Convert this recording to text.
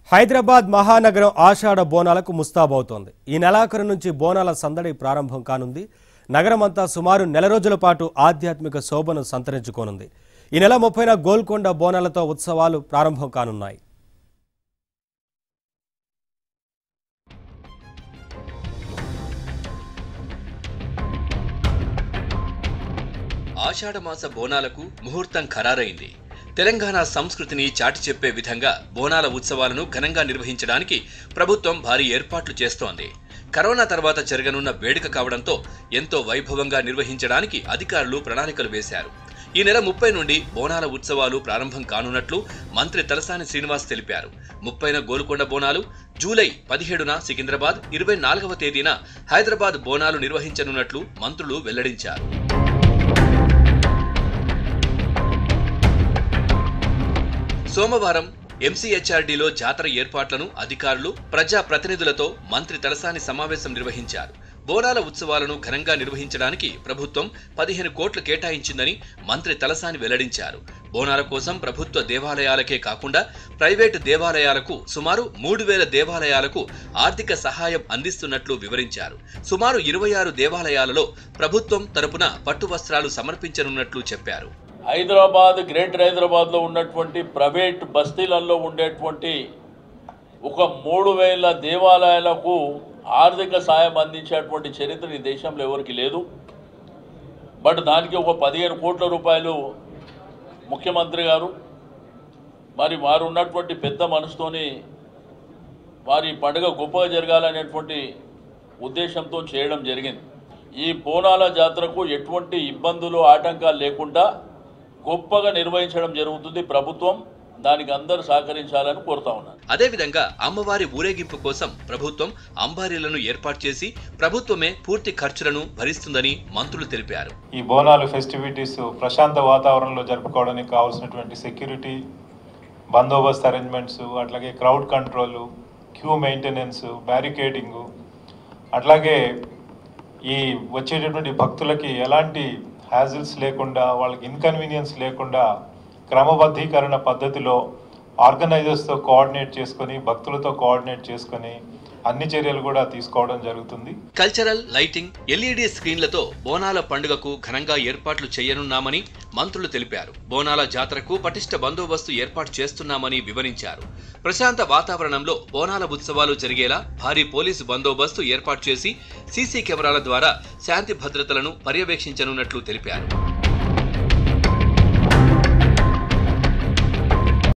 హైదరాబాద్ మహానగరం ఆషాఢ బోనాలకు ముస్తాబవుతోంది ఈ నెలాఖరు నుంచి బోనాల సందడి ప్రారంభం కానుంది నగరమంతా సుమారు నెల రోజుల పాటు ఆధ్యాత్మిక శోభను సంతరించుకోనుంది ఈ నెల ముప్పైన గోల్కొండ బోనాలతో ఉత్సవాలు ప్రారంభం కానున్నాయి ఆషాఢమాస బోనాలకు ముహూర్తం ఖరారైంది తెలంగాణ సంస్కృతిని చాటి చెప్పే విధంగా బోనాల ఉత్సవాలను ఘనంగా నిర్వహించడానికి ప్రభుత్వం భారీ ఏర్పాట్లు చేస్తోంది కరోనా తర్వాత జరగనున్న వేడుక కావడంతో ఎంతో వైభవంగా నిర్వహించడానికి అధికారులు ప్రణాళికలు వేశారు ఈ నెల ముప్పై నుండి బోనాల ఉత్సవాలు ప్రారంభం కానున్నట్లు మంత్రి తలసాని శ్రీనివాస్ తెలిపారు ముప్పైన గోల్కొండ బోనాలు జూలై పదిహేడున సికింద్రాబాద్ ఇరవై నాలుగవ తేదీన హైదరాబాద్ బోనాలు నిర్వహించనున్నట్లు మంత్రులు వెల్లడించారు సోమవారం ఎంసీహెచ్ఆర్డీలో జాతర ఏర్పాట్లను అధికారులు ప్రజా ప్రతినిధులతో మంత్రి తలసాని సమావేశం నిర్వహించారు బోనాల ఉత్సవాలను ఘనంగా నిర్వహించడానికి ప్రభుత్వం పదిహేను కోట్లు కేటాయించిందని మంత్రి తలసాని వెల్లడించారు బోనాల కోసం ప్రభుత్వ దేవాలయాలకే కాకుండా ప్రైవేటు దేవాలయాలకు సుమారు మూడు వేల దేవాలయాలకు ఆర్థిక సహాయం అందిస్తున్నట్లు వివరించారు సుమారు ఇరవై ఆరు దేవాలయాలలో ప్రభుత్వం తరపున పట్టు వస్త్రాలు సమర్పించనున్నట్లు చెప్పారు హైదరాబాద్ గ్రేటర్ హైదరాబాద్లో ఉన్నటువంటి ప్రైవేట్ బస్తీలలో ఉండేటువంటి ఒక మూడు వేల దేవాలయాలకు ఆర్థిక సాయం అందించేటువంటి చరిత్ర ఈ దేశంలో ఎవరికి లేదు బట్ దానికి ఒక పదిహేను కోట్ల రూపాయలు ముఖ్యమంత్రి గారు మరి వారు ఉన్నటువంటి పెద్ద మనసుతోని వారి పండుగ గొప్పగా జరగాలనేటువంటి ఉద్దేశంతో చేయడం జరిగింది ఈ బోనాల జాతరకు ఎటువంటి ఇబ్బందులు ఆటంకాలు లేకుండా గొప్పగా నిర్వహించడం జరుగుతుంది ప్రభుత్వం దానికి అందరూ సహకరించాలని కోరుతా ఉన్నాను అదేవిధంగా అమ్మవారి ఊరేగింపు కోసం ప్రభుత్వం అంబారీలను ఏర్పాటు చేసి ప్రభుత్వమే పూర్తి ఖర్చులను భరిస్తుందని మంత్రులు తెలిపారు ఈ బోనాలు ఫెస్టివిటీస్ ప్రశాంత వాతావరణంలో జరుపుకోవడానికి కావాల్సినటువంటి సెక్యూరిటీ బందోబస్తు అరేంజ్మెంట్స్ అట్లాగే crowd control queue maintenance barricading అట్లాగే ఈ వచ్చేటటువంటి భక్తులకి ఎలాంటి హ్యాజిల్స్ లేకుండా వాళ్ళకి ఇన్కన్వీనియన్స్ లేకుండా క్రమబద్ధీకరణ పద్ధతిలో ఆర్గనైజర్స్తో కోఆర్డినేట్ చేసుకొని భక్తులతో కోఆర్డినేట్ చేసుకొని అన్ని చర్యలు కూడా తీసుకోవడం జరుగుతుంది కల్చరల్ లైటింగ్ ఎల్ఈడి స్క్రీన్లతో బోనాల పండుగకు ఘనంగా ఏర్పాట్లు చేయనున్నామని మంత్రులు తెలిపారు బోనాల జాతరకు పటిష్ట బందోబస్తు ఏర్పాటు చేస్తున్నామని వివరించారు ప్రశాంత వాతావరణంలో బోనాల ఉత్సవాలు జరిగేలా భారీ పోలీసు బందోబస్తు ఏర్పాటు చేసి సీసీ కెమెరాల ద్వారా శాంతి భద్రతలను పర్యవేక్షించనున్నట్లు తెలిపారు